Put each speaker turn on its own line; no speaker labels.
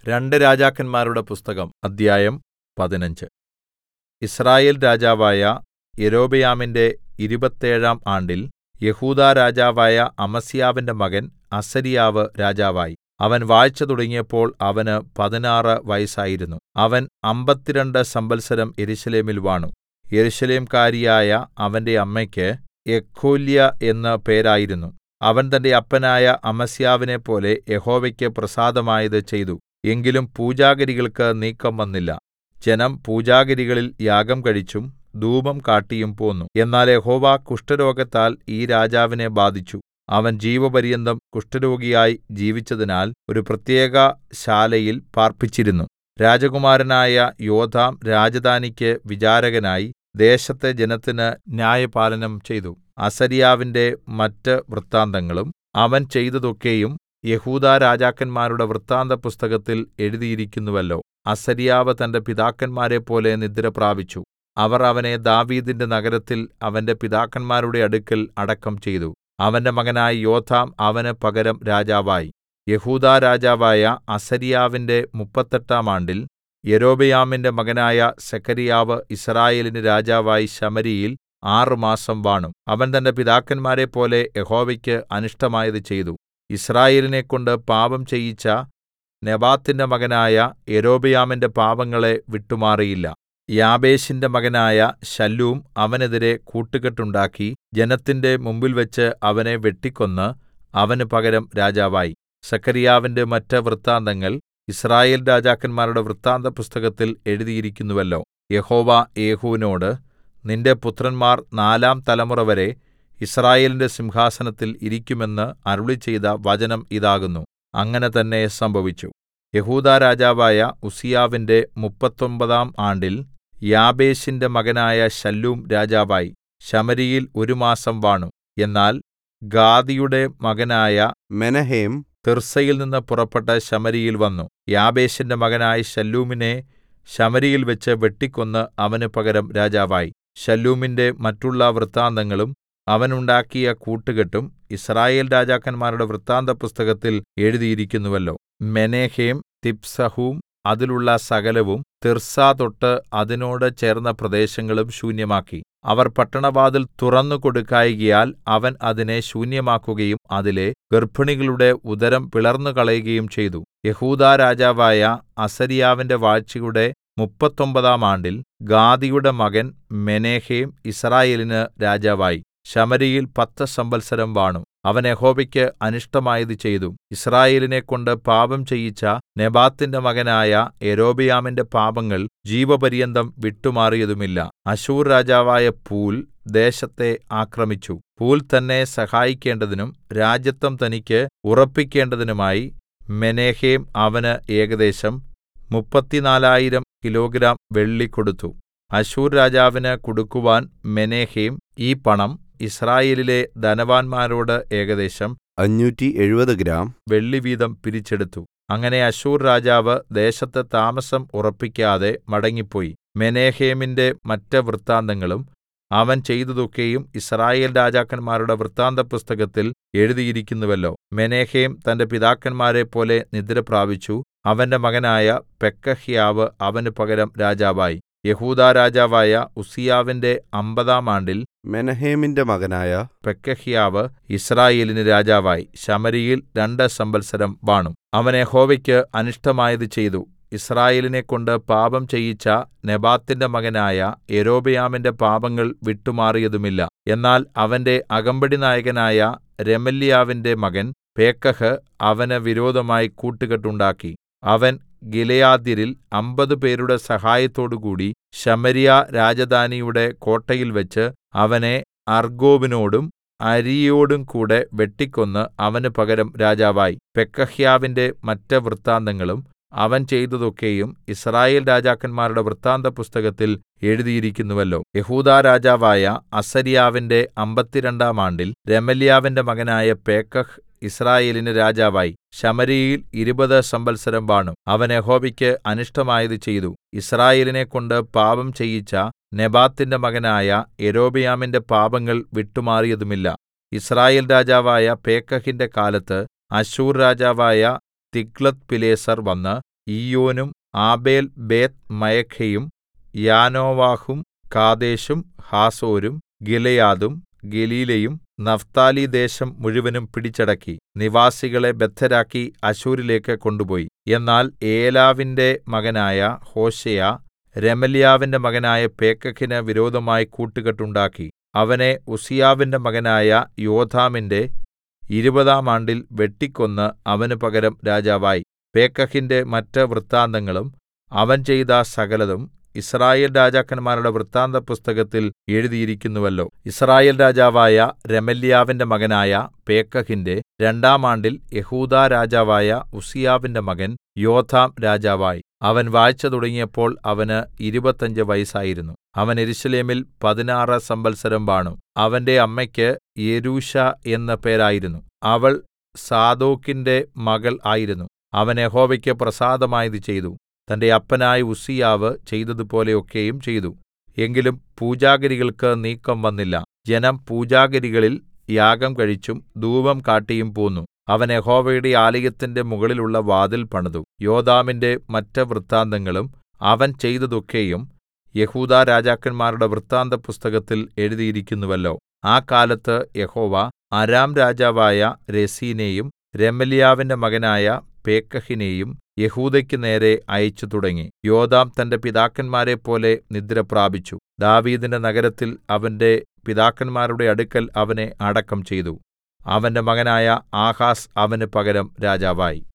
രണ്ട് രാജാക്കന്മാരുടെ പുസ്തകം അദ്ധ്യായം പതിനഞ്ച് യിസ്രായേൽ രാജാവായ യൊരോബെയാമിന്റെ ഇരുപത്തേഴാം ആണ്ടിൽ യെഹൂദാ രാജാവായ അമസ്യാവിന്റെ മകൻ അസര്യാവ് രാജാവായി അവൻ വാഴ്ച തുടങ്ങിയപ്പോൾ അവന് പതിനാറ് വയസ്സായിരുന്നു അവൻ അമ്പത്തിരണ്ട് സംവത്സരം യെരൂശലേമിൽ വാണു യെരൂശലേംകാരിയായ അവന്റെ അമ്മയ്ക്ക് യെഖൊല്യാ എന്ന് പേരായിരുന്നു അവൻ തന്റെ അപ്പനായ അമസ്യാവിനെപ്പോലെ യഹോവയ്ക്ക് പ്രസാദമായത് ചെയ്തു എങ്കിലും പൂജാഗിരികൾക്ക് നീക്കം വന്നില്ല ജനം പൂജാഗിരികളിൽ യാഗം കഴിച്ചും ധൂപം കാട്ടിയും പോന്നു എന്നാൽ യഹോവ കുഷ്ഠരോഗത്താൽ ഈ രാജാവിനെ ബാധിച്ചു അവൻ ജീവപര്യന്തം കുഷ്ഠരോഗിയായി ജീവിച്ചതിനാൽ ഒരു പ്രത്യേകശാലയിൽ പാർപ്പിച്ചിരുന്നു രാജകുമാരനായ യോഥാം രാജധാനിക്ക് വിചാരകനായി ദേശത്തെ ജനത്തിന് ന്യായപാലനം ചെയ്തു അസര്യാവിന്റെ മറ്റ് വൃത്താന്തങ്ങളും അവൻ ചെയ്തതൊക്കെയും യെഹൂദാ രാജാക്കന്മാരുടെ വൃത്താന്തപുസ്തകത്തിൽ എഴുതിയിരിക്കുന്നുവല്ലോ അസര്യാവ് തന്റെ പിതാക്കന്മാരെപ്പോലെ നിദ്രപ്രാപിച്ചു അവർ അവനെ ദാവീദിന്റെ നഗരത്തിൽ അവന്റെ പിതാക്കന്മാരുടെ അടുക്കൽ അടക്കം ചെയ്തു അവന്റെ മകനായ യോഥാം അവന് പകരം രാജാവായി യെഹൂദാ രാജാവായ അസര്യാവിന്റെ മുപ്പത്തെട്ടാം ആണ്ടിൽ യൊരോബെയാമിന്റെ മകനായ സെഖര്യാവ് യിസ്രായേലിന് രാജാവായി ശമര്യയിൽ ആറ് മാസം വാണു അവൻ തന്റെ പിതാക്കന്മാരെപ്പോലെ യഹോവയ്ക്ക് അനിഷ്ടമായത് ചെയ്തു യിസ്രായേലിനെക്കൊണ്ട് പാപം ചെയ്യിച്ച നെബാത്തിന്റെ മകനായ യൊരോബെയാമിന്റെ പാപങ്ങളെ വിട്ടുമാറിയില്ല യാബേശിന്റെ മകനായ ശല്ലൂം അവനെതിരെ കൂട്ടുകെട്ടുണ്ടാക്കി ജനത്തിന്റെ മുമ്പിൽവെച്ച് അവനെ വെട്ടിക്കൊന്ന് അവന് പകരം രാജാവായി സെഖര്യാവിന്റെ മറ്റ് വൃത്താന്തങ്ങൾ യിസ്രായേൽ രാജാക്കന്മാരുടെ വൃത്താന്തപുസ്തകത്തിൽ എഴുതിയിരിക്കുന്നുവല്ലോ യഹോവ യേഹൂവിനോട് നിന്റെ പുത്രന്മാർ നാലാം തലമുറവരെ യിസ്രായേലിന്റെ സിംഹാസനത്തിൽ ഇരിക്കുമെന്ന് അരുളിച്ചെയ്ത വചനം ഇതാകുന്നു അങ്ങനെ തന്നെ സംഭവിച്ചു യെഹൂദാ രാജാവായ ഉസ്സീയാവിന്റെ മുപ്പത്തൊമ്പതാം ആണ്ടിൽ യാബേശിന്റെ മകനായ ശല്ലൂം രാജാവായി ശമര്യയിൽ ഒരു മാസം വാണു എന്നാൽ ഗാദിയുടെ മകനായ
മെനഹേം
തിർസയിൽ നിന്ന് പുറപ്പെട്ട് ശമര്യയിൽ വന്നു യാബേശിന്റെ മകനായ ശല്ലൂമിനെ ശമര്യയിൽ വെച്ച് വെട്ടിക്കൊന്ന് അവന് പകരം രാജാവായി ശല്ലൂമിന്റെ മറ്റുള്ള വൃത്താന്തങ്ങളും അവൻ ഉണ്ടാക്കിയ കൂട്ടുകെട്ടും യിസ്രായേൽ രാജാക്കന്മാരുടെ വൃത്താന്തപുസ്തകത്തിൽ എഴുതിയിരിക്കുന്നുവല്ലോ മെനഹേം തിപ്സഹും അതിലുള്ള സകലവും തിർസ തൊട്ട് അതിനോട് ചേർന്ന പ്രദേശങ്ങളും ശൂന്യമാക്കി അവർ പട്ടണവാതിൽ തുറന്നു കൊടുക്കായ്കയാൽ അവൻ അതിനെ ശൂന്യമാക്കുകയും അതിലെ ഗർഭിണികളുടെ ഉദരം പിളർന്നുകളയുകയും ചെയ്തു യെഹൂദാ രാജാവായ അസര്യാവിന്റെ വാഴ്ചയുടെ മുപ്പത്തൊമ്പതാം ആണ്ടിൽ ഗാദിയുടെ മകൻ മെനഹേം യിസ്രായേലിന് രാജാവായി ശമര്യയിൽ പത്ത് സംവത്സരം വാണു അവൻ യഹോവയ്ക്ക് അനിഷ്ടമായത് ചെയ്തു യിസ്രായേലിനെക്കൊണ്ട് പാപം ചെയ്യിച്ച നെബാത്തിന്റെ മകനായ യൊരോബെയാമിന്റെ പാപങ്ങൾ ജീവപര്യന്തം വിട്ടുമാറിയതുമില്ല അശ്ശൂർ രാജാവായ പൂൽ ദേശത്തെ ആക്രമിച്ചു പൂൽ തന്നെ സഹായിക്കേണ്ടതിനും രാജത്വം തനിക്ക് ഉറപ്പിക്കേണ്ടതിനുമായി മെനഹേം അവന് ഏകദേശം മുപ്പത്തിനാലായിരം കിലോഗ്രാം വെള്ളി കൊടുത്തു അശ്ശൂർ രാജാവിന് കൊടുക്കുവാൻ മെനഹേം ഈ പണം യിസ്രായേലിലെ ധനവാന്മാരോട് ഏകദേശം
അഞ്ഞൂറ്റി എഴുപത് ഗ്രാം
വെള്ളിവീതം പിരിച്ചെടുത്തു അങ്ങനെ അശ്ശൂർ രാജാവ് ദേശത്ത് താമസം ഉറപ്പിക്കാതെ മടങ്ങിപ്പോയി മെനഹേമിന്റെ മറ്റ് വൃത്താന്തങ്ങളും അവൻ ചെയ്തതൊക്കെയും യിസ്രായേൽ രാജാക്കന്മാരുടെ വൃത്താന്തപുസ്തകത്തിൽ എഴുതിയിരിക്കുന്നുവല്ലോ മെനഹേം തന്റെ പിതാക്കന്മാരെപ്പോലെ നിദ്രപ്രാപിച്ചു അവന്റെ മകനായ പെക്കഹ്യാവ് അവന് പകരം രാജാവായി യെഹൂദാ രാജാവായ ഉസ്സീയാവിന്റെ അമ്പതാം ആണ്ടിൽ
മെനഹേമിന്റെ മകനായ
പെക്കഹ്യാവ് യിസ്രായേലിന് രാജാവായി ശമര്യയിൽ രണ്ട് സംവത്സരം വാണു അവൻ യഹോവയ്ക്ക് അനിഷ്ടമായത് ചെയ്തു യിസ്രായേലിനെക്കൊണ്ട് പാപം ചെയ്യിച്ച നെബാത്തിന്റെ മകനായ യൊരോബെയാമിന്റെ പാപങ്ങൾ വിട്ടുമാറിയതുമില്ല എന്നാൽ അവന്റെ അകമ്പടി നായകനായ രെമല്യാവിന്റെ മകൻ പേക്കഹ് അവന് വിരോധമായി കൂട്ടുകെട്ടുണ്ടാക്കി അവൻ ഗിലെയാദ്യരിൽ അമ്പത് പേരുടെ സഹായത്തോടുകൂടി ശമര്യ രാജധാനിയുടെ കോട്ടയിൽവെച്ച് അവനെ അർഗോബിനോടും അരീയോടും കൂടെ വെട്ടിക്കൊന്ന് അവന് പകരം രാജാവായി പെക്കഹ്യാവിന്റെ മറ്റ് വൃത്താന്തങ്ങളും അവൻ ചെയ്തതൊക്കെയും യിസ്രായേൽ രാജാക്കന്മാരുടെ വൃത്താന്തപുസ്തകത്തിൽ എഴുതിയിരിക്കുന്നുവല്ലോ യെഹൂദാ രാജാവായ അസര്യാവിന്റെ അമ്പത്തിരണ്ടാം ആണ്ടിൽ രെമല്യാവിന്റെ മകനായ പേക്കഹ് യിസ്രായേലിന് രാജാവായി ശമര്യയിൽ ഇരുപത് സംവത്സരം വാണു അവൻ യഹോവയ്ക്ക് അനിഷ്ടമായത് ചെയ്തു യിസ്രായേലിനെക്കൊണ്ട് പാപം ചെയ്യിച്ച നെബാത്തിന്റെ മകനായ യൊരോബെയാമിന്റെ പാപങ്ങൾ വിട്ടുമാറിയതുമില്ല യിസ്രായേൽ രാജാവായ പേക്കഹിന്റെ കാലത്ത് അശ്ശൂർ രാജാവായ തിഗ്ലത്ത്പിലേസർ വന്ന് ഈയോനും ആബേൽ ബേത്ത് മയഖയും യാനോവാഹും കാദേശും ഹാസോരും ഗിലെയാദും ഗലീലയും നഫ്താലിദേശം മുഴുവനും പിടിച്ചടക്കി നിവാസികളെ ബദ്ധരാക്കി അശ്ശൂരിലേക്ക് കൊണ്ടുപോയി എന്നാൽ ഏലാവിന്റെ മകനായ ഹോശേയ രെമല്യാവിന്റെ മകനായ പേക്കഹിന് വിരോധമായി കൂട്ടുകെട്ടുണ്ടാക്കി അവനെ ഉസ്സീയാവിന്റെ മകനായ യോഥാമിന്റെ ഇരുപതാം ആണ്ടിൽ വെട്ടിക്കൊന്ന് അവന് പകരം രാജാവായി പേക്കഹിന്റെ മറ്റ് വൃത്താന്തങ്ങളും അവൻ ചെയ്ത സകലതും യിസ്രായേൽ രാജാക്കന്മാരുടെ വൃത്താന്തപുസ്തകത്തിൽ എഴുതിയിരിക്കുന്നുവല്ലോ യിസ്രായേൽ രാജാവായ രെമല്യാവിന്റെ മകനായ പേക്കഹിന്റെ രണ്ടാം ആണ്ടിൽ യെഹൂദാ രാജാവായ ഉസ്സീയാവിന്റെ മകൻ യോഥാം രാജാവായി അവൻ വാഴ്ച തുടങ്ങിയപ്പോൾ അവന് ഇരുപത്തഞ്ച് വയസ്സായിരുന്നു അവൻ യെരൂശലേമിൽ പതിനാറ് സംവത്സരം വാണു അവന്റെ അമ്മയ്ക്ക് യെരൂശാ എന്ന് പേരായിരുന്നു അവൾ സാദോക്കിന്റെ മകൾ ആയിരുന്നു അവൻ യഹോവയ്ക്ക് പ്രസാദമായത് ചെയ്തു തന്റെ അപ്പനായ ഉസ്സീയാവ് ചെയ്തതുപോലെ ഒക്കെയും ചെയ്തു എങ്കിലും പൂജാഗിരികൾക്ക് നീക്കം വന്നില്ല ജനം പൂജാഗിരികളിൽ യാഗം കഴിച്ചും ധൂപം കാട്ടിയും പോന്നു അവൻ യഹോവയുടെ ആലയത്തിന്റെ മുകളിലുള്ള വാതിൽ പണിതു യോഥാമിന്റെ മറ്റ് വൃത്താന്തങ്ങളും അവൻ ചെയ്തതൊക്കെയും യെഹൂദാ രാജാക്കന്മാരുടെ വൃത്താന്തപുസ്തകത്തിൽ എഴുതിയിരിക്കുന്നുവല്ലോ ആ കാലത്ത് യഹോവ അരാം രാജാവായ രെസീനെയും രെമല്യാവിന്റെ മകനായ പേക്കഹിനെയും യെഹൂദയ്ക്ക് നേരെ അയച്ചു തുടങ്ങി യോഥാം തന്റെ പിതാക്കന്മാരെപ്പോലെ നിദ്രപ്രാപിച്ചു ദാവീദിന്റെ നഗരത്തിൽ അവന്റെ പിതാക്കന്മാരുടെ അടുക്കൽ അവനെ അടക്കം ചെയ്തു അവന്റെ മകനായ ആഹാസ് അവന് പകരം രാജാവായി